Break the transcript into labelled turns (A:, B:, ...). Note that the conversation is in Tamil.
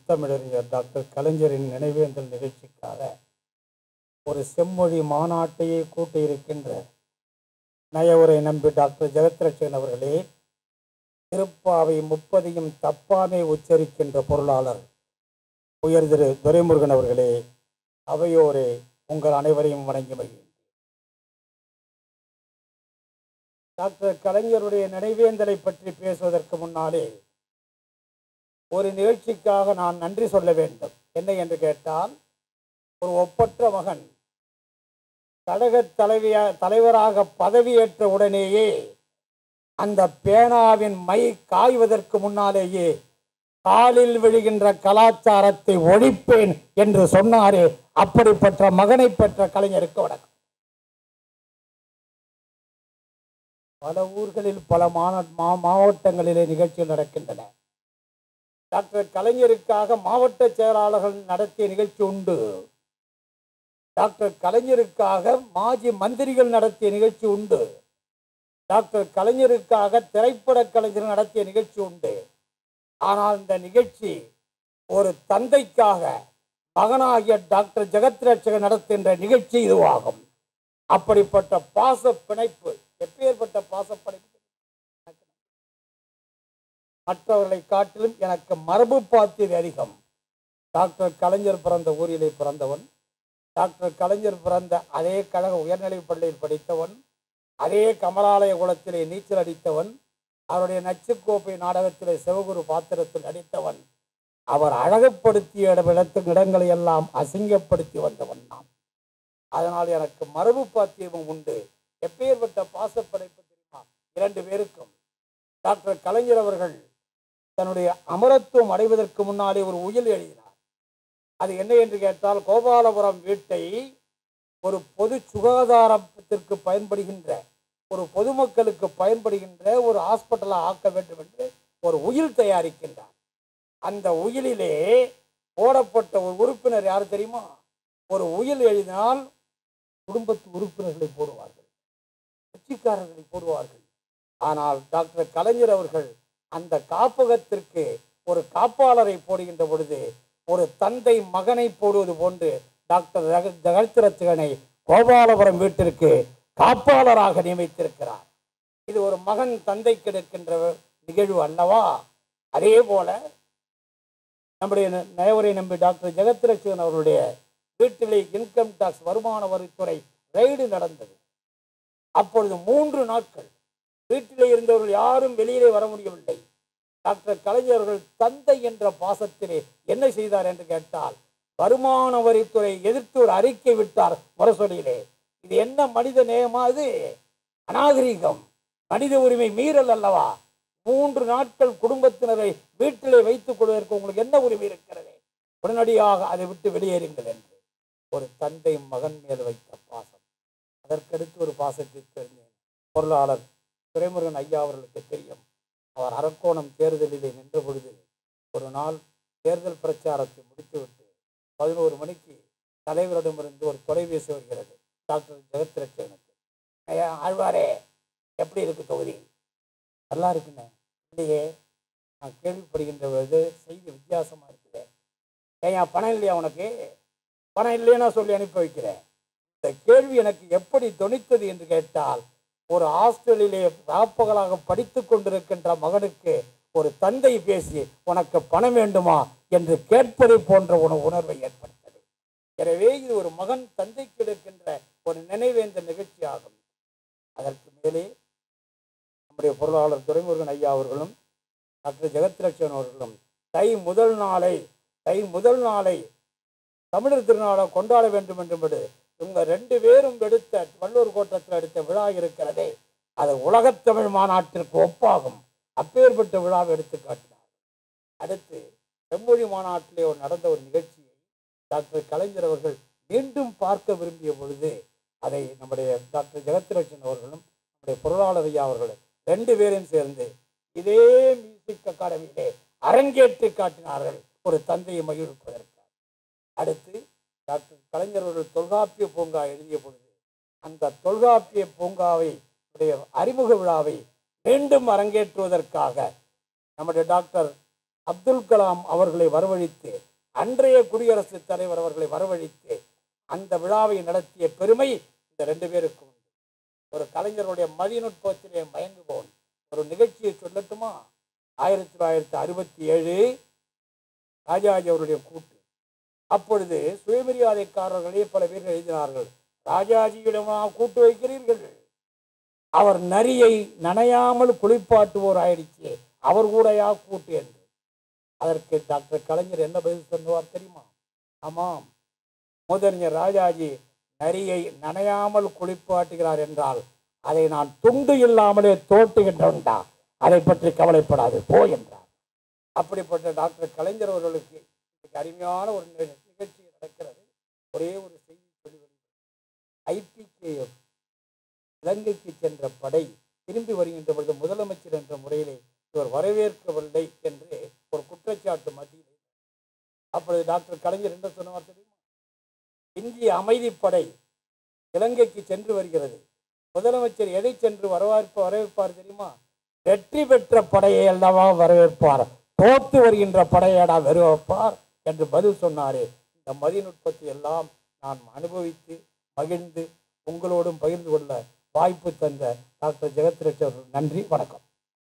A: முத்தமிழறிஞர் டாக்டர் கலைஞரின் நினைவேந்தல் நிகழ்ச்சிக்காக ஒரு செம்மொழி மாநாட்டையே கூட்டியிருக்கின்ற நயவுரை நம்பி டாக்டர் ஜெகத்ரட்சன் அவர்களே திருப்பாவை முப்பதையும் தப்பாமே உச்சரிக்கின்ற பொருளாளர் உயர் திரு துரைமுருகன் அவர்களே அவையோரே உங்கள் அனைவரையும் வணங்கி மகிழ்கிறேன் டாக்டர் கலைஞருடைய நினைவேந்தலை பற்றி பேசுவதற்கு முன்னாலே ஒரு நிகழ்ச்சிக்காக நான் நன்றி சொல்ல வேண்டும் என்ன என்று கேட்டால் ஒரு ஒப்பற்ற மகன் கழக தலைவியா தலைவராக பதவியேற்ற உடனேயே அந்த பேனாவின் மை காய்வதற்கு முன்னாலேயே காலில் விழுகின்ற கலாச்சாரத்தை ஒழிப்பேன் என்று சொன்னாரே அப்படிப்பட்ட மகனை பெற்ற கலைஞருக்கு வணக்கம் பல ஊர்களில் பல மாநா மா- மாவட்டங்களிலே நிகழ்ச்சிகள் நடக்கின்றன டாக்டர் கலைஞருக்காக மாவட்ட செயலாளர்கள் நடத்திய நிகழ்ச்சி உண்டு டாக்டர் கலைஞருக்காக மாஜி மந்திரிகள் நடத்திய நிகழ்ச்சி உண்டு டாக்டர் கலைஞருக்காக திரைப்பட கலைஞர் நடத்திய நிகழ்ச்சி உண்டு ஆனால் இந்த நிகழ்ச்சி ஒரு தந்தைக்காக மகனாகிய டாக்டர் ஜெகத் ரட்சகன் நடத்துகின்ற நிகழ்ச்சி இதுவாகும் அப்படிப்பட்ட பாச பிணைப்பு எப்பேற்பட்ட பாச பிணைப்பு மற்றவர்களை காட்டிலும் எனக்கு மரபு பாத்தியது அதிகம் டாக்டர் கலைஞர் பிறந்த ஊரிலே பிறந்தவன் டாக்டர் கலைஞர் பிறந்த அதே கழக உயர்நிலைப் பள்ளியில் படித்தவன் அதே கமலாலய குளத்திலே நீச்சல் அடித்தவன் அவருடைய நச்சுக்கோப்பை நாடகத்திலே சிவகுரு பாத்திரத்தில் நடித்தவன் அவர் அழகுப்படுத்திய இடம் இடத்து இடங்களை எல்லாம் அசிங்கப்படுத்தி வந்தவன் நான் அதனால் எனக்கு மரபு பாத்தியமும் உண்டு எப்பேற்பட்ட பாசப்படைப்பு தெரியுமா இரண்டு பேருக்கும் டாக்டர் கலைஞர் அவர்கள் தன்னுடைய அமரத்துவம் அடைவதற்கு முன்னாலே ஒரு உயில் எழுதினார் அது என்ன என்று கேட்டால் கோபாலபுரம் வீட்டை ஒரு பொது சுகாதாரத்திற்கு பயன்படுகின்ற ஒரு பொதுமக்களுக்கு பயன்படுகின்ற ஒரு ஹாஸ்பிட்டலாக ஆக்க வேண்டும் என்று ஒரு உயில் தயாரிக்கின்றார் அந்த உயிலிலே போடப்பட்ட ஒரு உறுப்பினர் யார் தெரியுமா ஒரு உயில் எழுதினால் குடும்பத்து உறுப்பினர்களை போடுவார்கள் கட்சிக்காரர்களை போடுவார்கள் ஆனால் டாக்டர் கலைஞர் அவர்கள் அந்த காப்பகத்திற்கு ஒரு காப்பாளரை போடுகின்ற பொழுது ஒரு தந்தை மகனை போடுவது போன்று டாக்டர் ஜெக- ஜெகத்ரட்சகனை கோபாலபுரம் வீட்டிற்கு காப்பாளராக நியமித்திருக்கிறார் இது ஒரு மகன் தந்தை கிடைக்கின்ற நிகழ்வு அல்லவா அதே போல நம்முடைய ந- நயவரை நம்பி டாக்டர் ஜெகத்ரட்சகன் அவருடைய வீட்டிலே இன்கம் டாக்ஸ் வருமான வரித்துறை ரெய்டு நடந்தது அப்பொழுது மூன்று நாட்கள் வீட்டிலே இருந்தவர்கள் யாரும் வெளியிலே வர முடியவில்லை டாக்டர் கலைஞர்கள் தந்தை என்ற பாசத்திலே என்ன செய்தார் என்று கேட்டால் வருமான வரித்துறை எதிர்த்து ஒரு அறிக்கை விட்டார் முரசொலியிலே இது என்ன மனித நேயமா இது அநாகரீகம் மனித உரிமை மீறல் அல்லவா மூன்று நாட்கள் குடும்பத்தினரை வீட்டிலே வைத்துக் கொள்வதற்கு உங்களுக்கு என்ன உரிமை இருக்கிறது உடனடியாக அதை விட்டு வெளியேறுங்கள் என்று ஒரு தந்தை மகன் மேல் வைத்த பாசம் அதற்கடுத்து ஒரு பாசத்தை தெரிஞ்சேன் பொருளாளர் துரைமுருகன் ஐயா அவர்களுக்கு தெரியும் அவர் அரக்கோணம் தேர்தலிலே நின்ற பொழுது ஒரு நாள் தேர்தல் பிரச்சாரத்தை முடித்துவிட்டு பதினோரு மணிக்கு தலைவரிடமிருந்து ஒரு தொலைபேசி வருகிறது டாக்டர் ஜெகத்ரட்சகனுக்கு ஐயா ஆழ்வாரே எப்படி இருக்கு தொகுதி நல்லா இருக்குண்ணே இல்லையே நான் கேள்விப்படுகின்ற பொழுது செய்தி வித்தியாசமா இருக்குது ஏன் பணம் இல்லையா உனக்கு பணம் இல்லைன்னா சொல்லி அனுப்பி வைக்கிறேன் இந்த கேள்வி எனக்கு எப்படி தொனித்தது என்று கேட்டால் ஒரு ஹாஸ்டலிலே ராப்பகலாக படித்து கொண்டிருக்கின்ற மகனுக்கு ஒரு தந்தை பேசி உனக்கு பணம் வேண்டுமா என்று கேட்பதை போன்ற ஒரு உணர்வை ஏற்படுத்தது எனவே இது ஒரு மகன் தந்தைக்கு எடுக்கின்ற ஒரு நினைவேந்த நிகழ்ச்சி ஆகும் அதற்கு மேலே நம்முடைய பொருளாளர் துரைமுருகன் ஐயா அவர்களும் டாக்டர் ஜெகத்லட்சன் அவர்களும் தை முதல் நாளை தை முதல் நாளை தமிழர் திருநாளை கொண்டாட வேண்டும் என்று இவங்க ரெண்டு பேரும் எடுத்த வள்ளூர் கோட்டத்தில் எடுத்த விழா இருக்கிறதே அது உலகத்தமிழ் மாநாட்டிற்கு ஒப்பாகும் அப்பேற்பட்ட விழாவை எடுத்து காட்டினார் அடுத்து செம்மொழி மாநாட்டிலே ஒரு நடந்த ஒரு நிகழ்ச்சியை டாக்டர் கலைஞர் அவர்கள் மீண்டும் பார்க்க விரும்பிய பொழுது அதை நம்முடைய டாக்டர் ஜெகத்லட்சன் அவர்களும் நம்முடைய பொருளாளர் ஐயா அவர்களும் ரெண்டு பேரும் சேர்ந்து இதே மியூசிக் அகாடமியிலே அரங்கேற்றி காட்டினார்கள் ஒரு தந்தையை மகிழ்விப்பதற்கு அடுத்து டாக்டர் கலைஞர் அவர்கள் தொல்காப்பிய பூங்கா எழுதிய பொழுது அந்த தொல்காப்பிய பூங்காவை உடைய அறிமுக விழாவை மீண்டும் அரங்கேற்றுவதற்காக நம்முடைய டாக்டர் அப்துல் கலாம் அவர்களை வரவழைத்து அன்றைய குடியரசுத் தலைவர் அவர்களை வரவழைத்து அந்த விழாவை நடத்திய பெருமை இந்த ரெண்டு பேருக்கும் உண்டு. ஒரு கலைஞருடைய மதிநுட்பத்திலே மயங்குபவன் ஒரு நிகழ்ச்சியை சொல்லட்டுமா ஆயிரத்தி தொள்ளாயிரத்தி அறுபத்தி ஏழு ராஜாஜி அவருடைய கூட்டு அப்பொழுது சுயமரியாதைக்காரர்களே பல பேர் எழுதினார்கள் ராஜாஜியிடமா கூட்டு வைக்கிறீர்கள் அவர் நரியை நனையாமல் குளிப்பாட்டுவோர் ஆயிடுச்சு அவர் கூடயா கூட்டு என்று அதற்கு டாக்டர் கலைஞர் என்ன பதில் சொன்னார் தெரியுமா ஆமாம் முதறிஞர் ராஜாஜி நரியை நனையாமல் குளிப்பாட்டுகிறார் என்றால் அதை நான் துண்டு இல்லாமலே தோட்டுகின்றவன்டா அதை பற்றி கவலைப்படாது போ என்றார் அப்படிப்பட்ட டாக்டர் கலைஞர் அவர்களுக்கு இன்னைக்கு அருமையான ஒரு நி- நிகழ்ச்சி நடக்கிறது ஒரே ஒரு செய்தி சொல்லி ஐபிகேஎஃப் இலங்கைக்கு சென்ற படை திரும்பி வருகின்ற பொழுது முதலமைச்சர் என்ற முறையிலே இவர் வரவேற்கவில்லை என்று ஒரு குற்றச்சாட்டு மத்தியில் அப்பொழுது டாக்டர் கலைஞர் என்ன சொன்னார் தெரியுமா இந்திய அமைதிப்படை இலங்கைக்கு சென்று வருகிறது முதலமைச்சர் எதை சென்று வரவேற்ப வரவேற்பார் தெரியுமா வெற்றி பெற்ற படையை அல்லவா வரவேற்பார் தோத்து வருகின்ற படையடா வரவேற்பார் என்று பதில் சொன்னாரே இந்த மதிநுட்பத்தை எல்லாம் நான் அனுபவித்து மகிழ்ந்து உங்களோடும் பகிர்ந்து கொள்ள வாய்ப்பு தந்த டாக்டர் ஜெகத்ரட்சர் நன்றி வணக்கம்